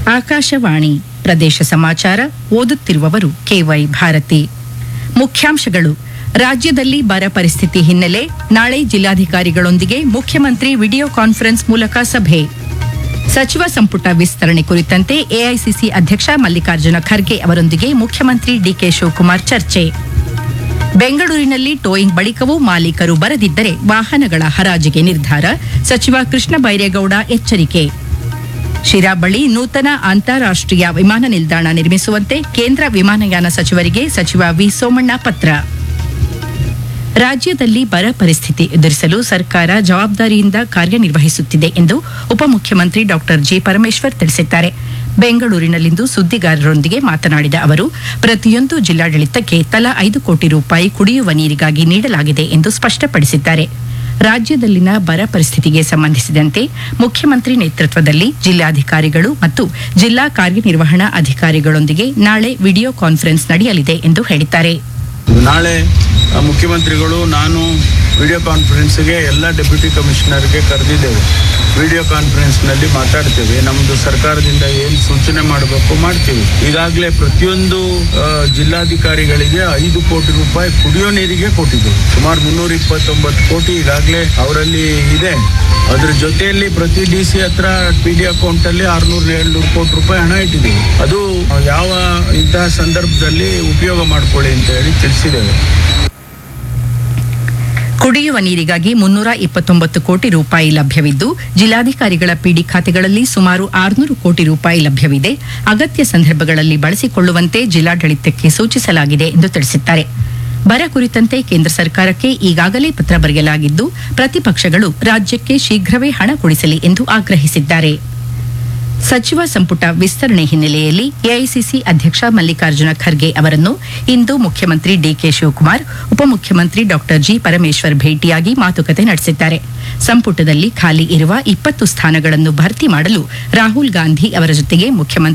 ಆಕಾಶವಾಣಿ ಪ್ರದೇಶ ಸಮಾಚಾರ ಓದುತ್ತಿರುವವರು ಕೆವೈ ಭಾರತಿ ಮುಖ್ಯಾಂಶಗಳು ರಾಜ್ಯದಲ್ಲಿ ಬರ ಪರಿಸ್ಥಿತಿ ಹಿನ್ನೆಲೆ ನಾಳೆ ಜಿಲ್ಲಾಧಿಕಾರಿಗಳೊಂದಿಗೆ ಮುಖ್ಯಮಂತ್ರಿ ವಿಡಿಯೋ ಕಾನ್ಫರೆನ್ಸ್ ಮೂಲಕ ಸಭೆ ಸಚಿವ ಸಂಪುಟ ವಿಸ್ತರಣೆ ಕುರಿತಂತೆ ಎಐಸಿಸಿ ಅಧ್ಯಕ್ಷ ಮಲ್ಲಿಕಾರ್ಜುನ ಖರ್ಗೆ ಅವರೊಂದಿಗೆ ಮುಖ್ಯಮಂತ್ರಿ ಡಿಕೆ ಶಿವಕುಮಾರ್ ಚರ್ಚೆ ಬೆಂಗಳೂರಿನಲ್ಲಿ ಟೋಯಿಂಗ್ ಬಳಿಕವೂ ಮಾಲೀಕರು ಬರದಿದ್ದರೆ ವಾಹನಗಳ ಹರಾಜಿಗೆ ನಿರ್ಧಾರ ಸಚಿವ ಕೃಷ್ಣ ಬೈರೇಗೌಡ ಎಚ್ಚರಿಕೆ ಶಿರಾ ಬಳಿ ನೂತನ ಅಂತಾರಾಷ್ಟೀಯ ವಿಮಾನ ನಿಲ್ದಾಣ ನಿರ್ಮಿಸುವಂತೆ ಕೇಂದ್ರ ವಿಮಾನಯಾನ ಸಚಿವರಿಗೆ ಸಚಿವ ವಿ ಸೋಮಣ್ಣ ಪತ್ರ ರಾಜ್ಯದಲ್ಲಿ ಬರ ಪರಿಸ್ಥಿತಿ ಎದುರಿಸಲು ಸರ್ಕಾರ ಜವಾಬ್ದಾರಿಯಿಂದ ಕಾರ್ಯನಿರ್ವಹಿಸುತ್ತಿದೆ ಎಂದು ಉಪಮುಖ್ಯಮಂತ್ರಿ ಡಾಕ್ಟರ್ ಜಿ ಪರಮೇಶ್ವರ್ ತಿಳಿಸಿದ್ದಾರೆ ಬೆಂಗಳೂರಿನಲ್ಲಿಂದು ಸುದ್ದಿಗಾರರೊಂದಿಗೆ ಮಾತನಾಡಿದ ಅವರು ಪ್ರತಿಯೊಂದು ಜಿಲ್ಲಾಡಳಿತಕ್ಕೆ ತಲಾ ಐದು ಕೋಟಿ ರೂಪಾಯಿ ಕುಡಿಯುವ ನೀರಿಗಾಗಿ ನೀಡಲಾಗಿದೆ ಎಂದು ಸ್ಪಷ್ಟಪಡಿಸಿದ್ದಾರೆ ರಾಜ್ಯದಲ್ಲಿನ ಬರ ಪರಿಸ್ಥಿತಿಗೆ ಸಂಬಂಧಿಸಿದಂತೆ ಮುಖ್ಯಮಂತ್ರಿ ನೇತೃತ್ವದಲ್ಲಿ ಜಿಲ್ಲಾಧಿಕಾರಿಗಳು ಮತ್ತು ಜಿಲ್ಲಾ ಕಾರ್ಯನಿರ್ವಹಣಾ ಅಧಿಕಾರಿಗಳೊಂದಿಗೆ ನಾಳೆ ವಿಡಿಯೋ ಕಾನ್ಫರೆನ್ಸ್ ನಡೆಯಲಿದೆ ಎಂದು ಹೇಳಿದ್ದಾರೆ ನಾಳೆ ಆ, ಮುಖ್ಯಮಂತ್ರಿಗಳು ನಾನು ವಿಡಿಯೋ ಕಾನ್ಫರೆನ್ಸ್ಗೆ ಎಲ್ಲ ಡೆಪ್ಯೂಟಿ ಕಮಿಷನರ್ಗೆ ಕರೆದಿದ್ದೇವೆ ವಿಡಿಯೋ ಕಾನ್ಫರೆನ್ಸ್ನಲ್ಲಿ ಮಾತಾಡ್ತೇವೆ ನಮ್ಮದು ಸರ್ಕಾರದಿಂದ ಏನು ಸೂಚನೆ ಮಾಡಬೇಕು ಮಾಡ್ತೀವಿ ಈಗಾಗಲೇ ಪ್ರತಿಯೊಂದು ಆ, ಜಿಲ್ಲಾಧಿಕಾರಿಗಳಿಗೆ ಐದು ಕೋಟಿ ರೂಪಾಯಿ ಕುಡಿಯೋ ನೀರಿಗೆ ಕೊಟ್ಟಿದ್ದೇವೆ ಸುಮಾರು ಮುನ್ನೂರ ಇಪ್ಪತ್ತೊಂಬತ್ತು ಕೋಟಿ ಈಗಾಗಲೇ ಅವರಲ್ಲಿ ಇದೆ ಅದ್ರ ಜೊತೆಯಲ್ಲಿ ಪ್ರತಿ ಡಿ ಸಿ ಹತ್ರ ಪಿ ಡಿ ಅಕೌಂಟ್ ಅಲ್ಲಿ ಆರ್ನೂರ ಏಳ್ನೂರು ಕೋಟಿ ರೂಪಾಯಿ ಹಣ ಇಟ್ಟಿದ್ದೀವಿ ಅದು ಯಾವ ಇಂತಹ ಸಂದರ್ಭದಲ್ಲಿ ಉಪಯೋಗ ಮಾಡ್ಕೊಳ್ಳಿ ಅಂತ ಹೇಳಿ ತಿಳಿಸಿದ್ದೇವೆ ಕುಡಿಯುವ ನೀರಿಗಾಗಿ ಮುನ್ನೂರ ಇಪ್ಪತ್ತೊಂಬತ್ತು ಕೋಟಿ ರೂಪಾಯಿ ಲಭ್ಯವಿದ್ದು ಜಿಲ್ಲಾಧಿಕಾರಿಗಳ ಪಿಡಿ ಖಾತೆಗಳಲ್ಲಿ ಸುಮಾರು ಆರುನೂರು ಕೋಟಿ ರೂಪಾಯಿ ಲಭ್ಯವಿದೆ ಅಗತ್ಯ ಸಂದರ್ಭಗಳಲ್ಲಿ ಬಳಸಿಕೊಳ್ಳುವಂತೆ ಜಿಲ್ಲಾಡಳಿತಕ್ಕೆ ಸೂಚಿಸಲಾಗಿದೆ ಎಂದು ತಿಳಿಸಿದ್ದಾರೆ ಬರ ಕುರಿತಂತೆ ಕೇಂದ್ರ ಸರ್ಕಾರಕ್ಕೆ ಈಗಾಗಲೇ ಪತ್ರ ಬರೆಯಲಾಗಿದ್ದು ಪ್ರತಿಪಕ್ಷಗಳು ರಾಜ್ಯಕ್ಕೆ ಶೀಘ್ರವೇ ಹಣ ಕೊಡಿಸಲಿ ಎಂದು ಆಗ್ರಹಿಸಿದ್ದಾರೆ ಸಚಿವ ಸಂಪುಟ ವಿಸ್ತರಣೆ ಹಿನ್ನೆಲೆಯಲ್ಲಿ ಎಐಸಿಸಿ ಅಧ್ಯಕ್ಷ ಮಲ್ಲಿಕಾರ್ಜುನ ಖರ್ಗೆ ಅವರನ್ನು ಇಂದು ಮುಖ್ಯಮಂತ್ರಿ ಡಿಕೆ ಶಿವಕುಮಾರ್ ಉಪಮುಖ್ಯಮಂತ್ರಿ ಡಾಕ್ಟರ್ ಜಿ ಪರಮೇಶ್ವರ್ ಭೇಟಿಯಾಗಿ ಮಾತುಕತೆ ನಡೆಸಿದ್ದಾರೆ ಸಂಪುಟದಲ್ಲಿ ಖಾಲಿ ಇರುವ ಇಪ್ಪತ್ತು ಸ್ಥಾನಗಳನ್ನು ಭರ್ತಿ ಮಾಡಲು ರಾಹುಲ್ ಗಾಂಧಿ ಅವರ ಜೊತೆಗೆ ಮುಖ್ಯಮಂತ್ರಿ